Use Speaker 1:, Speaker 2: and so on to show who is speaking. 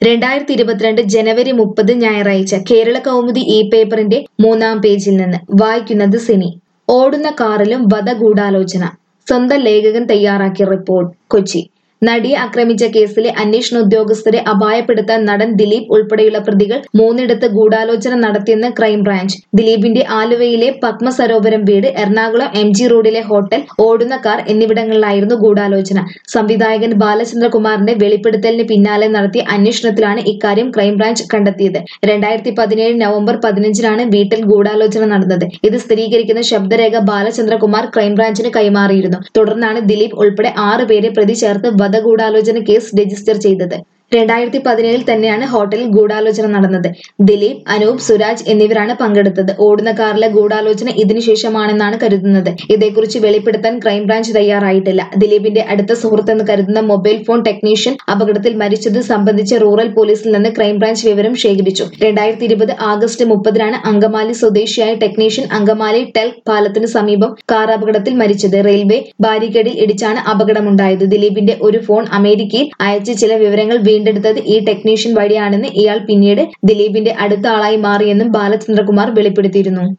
Speaker 1: രണ്ടായിരത്തി ഇരുപത്തിരണ്ട് ജനുവരി മുപ്പത് ഞായറാഴ്ച കേരള കൗമുദി ഇ പേപ്പറിന്റെ മൂന്നാം പേജിൽ നിന്ന് വായിക്കുന്നത് സിനി ഓടുന്ന കാറിലും വധഗൂഢാലോചന സ്വന്തം ലേഖകൻ തയ്യാറാക്കിയ റിപ്പോർട്ട് കൊച്ചി നടിയെ ആക്രമിച്ച കേസിലെ അന്വേഷണ ഉദ്യോഗസ്ഥരെ അപായപ്പെടുത്താൻ നടൻ ദിലീപ് ഉൾപ്പെടെയുള്ള പ്രതികൾ മൂന്നിടത്ത് ഗൂഢാലോചന നടത്തിയെന്ന് ക്രൈംബ്രാഞ്ച് ദിലീപിന്റെ ആലുവയിലെ പത്മസരോവരം വീട് എറണാകുളം എം ജി റോഡിലെ ഹോട്ടൽ ഓടുന്ന കാർ എന്നിവിടങ്ങളിലായിരുന്നു ഗൂഢാലോചന സംവിധായകൻ ബാലചന്ദ്രകുമാറിന്റെ വെളിപ്പെടുത്തലിന് പിന്നാലെ നടത്തിയ അന്വേഷണത്തിലാണ് ഇക്കാര്യം ക്രൈംബ്രാഞ്ച് കണ്ടെത്തിയത് രണ്ടായിരത്തി പതിനേഴ് നവംബർ പതിനഞ്ചിനാണ് വീട്ടിൽ ഗൂഢാലോചന നടന്നത് ഇത് സ്ഥിരീകരിക്കുന്ന ശബ്ദരേഖ ബാലചന്ദ്രകുമാർ ക്രൈംബ്രാഞ്ചിന് കൈമാറിയിരുന്നു തുടർന്നാണ് ദിലീപ് ഉൾപ്പെടെ ആറ് പേരെ പ്രതി ചേർത്ത് വധഗൂഢാലോചന കേസ് രജിസ്റ്റർ ചെയ്തത് രണ്ടായിരത്തി പതിനേഴിൽ തന്നെയാണ് ഹോട്ടലിൽ ഗൂഢാലോചന നടന്നത് ദിലീപ് അനൂപ് സുരാജ് എന്നിവരാണ് പങ്കെടുത്തത് ഓടുന്ന കാറിലെ ഗൂഢാലോചന ഇതിനുശേഷമാണെന്നാണ് കരുതുന്നത് ഇതേക്കുറിച്ച് വെളിപ്പെടുത്താൻ ക്രൈംബ്രാഞ്ച് തയ്യാറായിട്ടില്ല ദിലീപിന്റെ അടുത്ത സുഹൃത്തെന്ന് കരുതുന്ന മൊബൈൽ ഫോൺ ടെക്നീഷ്യൻ അപകടത്തിൽ മരിച്ചത് സംബന്ധിച്ച് റൂറൽ പോലീസിൽ നിന്ന് ക്രൈംബ്രാഞ്ച് വിവരം ശേഖരിച്ചു രണ്ടായിരത്തി ഇരുപത് ആഗസ്റ്റ് മുപ്പതിനാണ് അങ്കമാലി സ്വദേശിയായ ടെക്നീഷ്യൻ അങ്കമാലി ടെൽ പാലത്തിനു സമീപം കാർ അപകടത്തിൽ മരിച്ചത് റെയിൽവേ ബാരിക്കേഡിൽ ഇടിച്ചാണ് അപകടമുണ്ടായത് ദിലീപിന്റെ ഒരു ഫോൺ അമേരിക്കയിൽ അയച്ച ചില വിവരങ്ങൾ വീണ്ടെടുത്തത് ഈ ടെക്നീഷ്യൻ വഴിയാണെന്ന് ഇയാൾ പിന്നീട് ദിലീപിന്റെ അടുത്ത ആളായി മാറിയെന്നും ബാലചന്ദ്രകുമാർ വെളിപ്പെടുത്തിയിരുന്നു